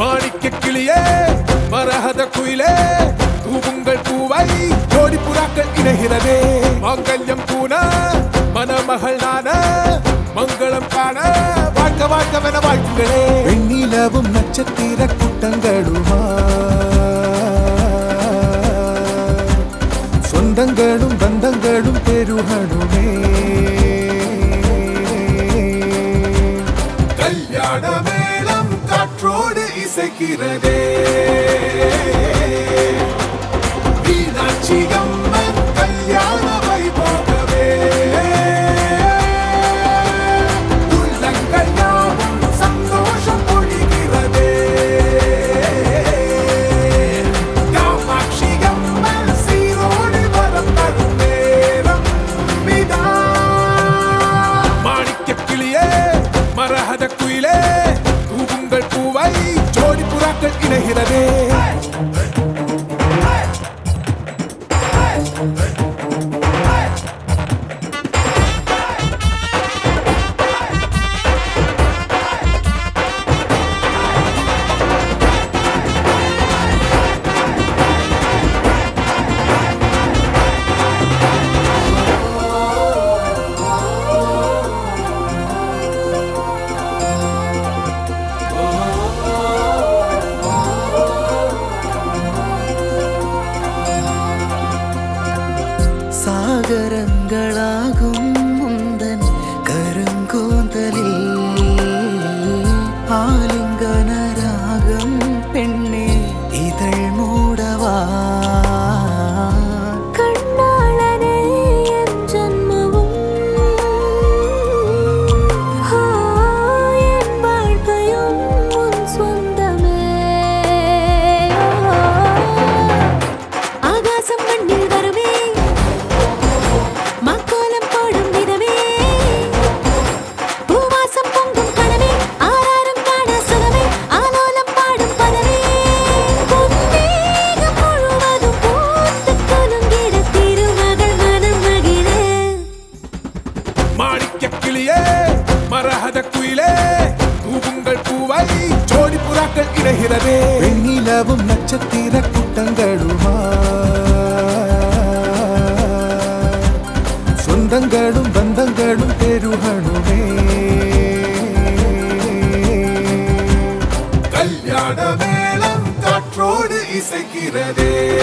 மாணிக்க கிளியே மரகத குயிலே தூவுங்கள் பூவை ஜோடி புறாக்கள் இணைகிறதே மாங்கல்யம் பூன மணமகள் நான மங்களம் காண வாழ்க்க வாழ்க்கவென வாழ்த்துகளே வெண்ணிலவும் நட்சத்திர கூட்டங்களுமா சொந்தங்களும் பந்தங்களும் பெருகணுமே கல்யாண மேளம் காற்றோடு இசைக்கிறதே மீனாட்சி அம்மன் கல்யாண வைபோகவே உள்ளங்கள் யாவும் சந்தோஷம் பொழிகிறதே காமாட்சி அம்மன் சீரோடு வரம் தரும் நேரம் மிதா மாணிக்க கிளியே மரகத குயிலே தூவுங்கள் பூவை ஜோடி புறாக்கள் இணைகிறதே சாகரங்களாகும் முந்தன் கருங்கோந்தலில் ஆலிங்கனராகம் பெண்ணே இதழ் மூடவா கண்ணாளனே என் ஜன்மமும் ஆ, என் வாழ்க்கையும் உன் சொந்தமே ஆகாசம் மண்ணில் வருமே மக்கோலம் போடும் விதமே பூவாசம் பொங்கும் கனவே ஆராரும் காண சுகமே ஆலோலம் பாடும் பதவே பொன்மேகம் முழுவதும் பூத்து குலுங்கிட திருமகள் மனம் மகிழ மாணிக்க கிளியே மரகத குயிலே தூவுங்கள் பூவை ஜோடி புறாக்கள் இணைகிறதே வெண்ணிலவும் நட்சத்திர கூட்டங்களுமா சொந்தங்களும் பந்தங்களும் பெருகணுமே கல்யாண மேளம் காற்றோடு இசைக்கிறதே